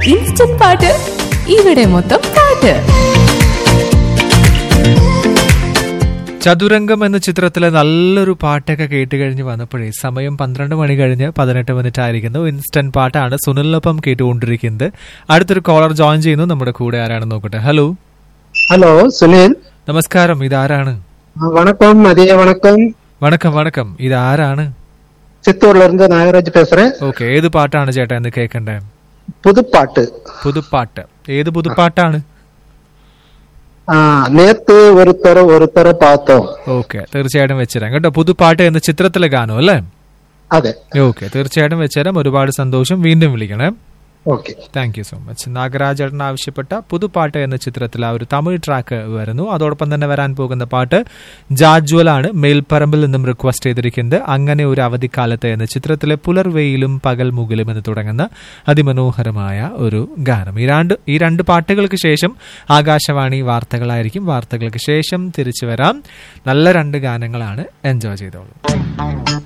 instant പാട്ട് ഇവിടെ മൊത്തം പാട്ട് ചതുരംഗം എന്ന ചിത്രത്തിലെ നല്ലൊരു പാട്ടൊക്കെ കേട്ട് കഴിഞ്ഞ് വന്നപ്പോഴേ സമയം പന്ത്രണ്ട് മണി കഴിഞ്ഞ് പതിനെട്ട് മിനിറ്റ് ആയിരിക്കുന്നു ഇൻസ്റ്റന്റ് പാട്ടാണ് സുനിലിനൊപ്പം കേട്ടുകൊണ്ടിരിക്കുന്നത് അടുത്തൊരു കോളർ ജോയിൻ ചെയ്യുന്നു നമ്മുടെ കൂടെ ആരാണെന്ന് നോക്കട്ടെ ഹലോ ஹலோ சுனில் നമസ്കാരം ഇതാരാണ് ஆ, வணக்கம் மதிய வணக்கம் വണക്കം വണക്കം ഇതാരാണ് சித்தூர்ல இருந்து நாகராஜ் பேசுறேன் ഓക്കെ ഏത് പാട്ടാണ് ചേട്ടാ എന്ന് കേൾക്കണ്ടേ புதுப்பாட்டு പുതുപ്പാട്ട് ഏത് പുതുപ്പാട്ടാണ് ஆ, நேத்து ஒருத்தர ஒருத்தர பார்த்தோம் ഓക്കെ തീർച്ചയായിട്ടും വെച്ചുതരാം കേട്ടോ പുതുപ്പാട്ട് എന്ന ചിത്രത്തിലെ ഗാനം അല്ലേ അതെ ഓക്കെ തീർച്ചയായിട്ടും വെച്ചുതരാം ഒരുപാട് സന്തോഷം വീണ്ടും വിളിക്കണേ okay thank you so much നാഗരാജേട്ടൻ ആവശ്യപ്പെട്ട പുതുപാട്ട് എന്ന ചിത്രത്തിൽ ആ ഒരു തമിഴ് ട്രാക്ക് വരുന്നു അതോടൊപ്പം തന്നെ വരാൻ പോകുന്ന പാട്ട് ജാജ്വലാണ് മേൽപ്പറമ്പിൽ നിന്നും റിക്വസ്റ്റ് ചെയ്തിരിക്കുന്നത് അങ്ങനെ ഒരു അവധിക്കാലത്ത് എന്ന ചിത്രത്തിലെ പുലർവെയിലും പകൽ മുകിലും എന്ന് തുടങ്ങുന്ന അതിമനോഹരമായ ഒരു ഗാനം ഈ രണ്ട് ഈ രണ്ട് പാട്ടുകൾക്ക് ശേഷം ആകാശവാണി വാർത്തകളായിരിക്കും വാർത്തകൾക്ക് ശേഷം തിരിച്ചു വരാം നല്ല രണ്ട് ഗാനങ്ങളാണ് എൻജോയ് ചെയ്തോളൂ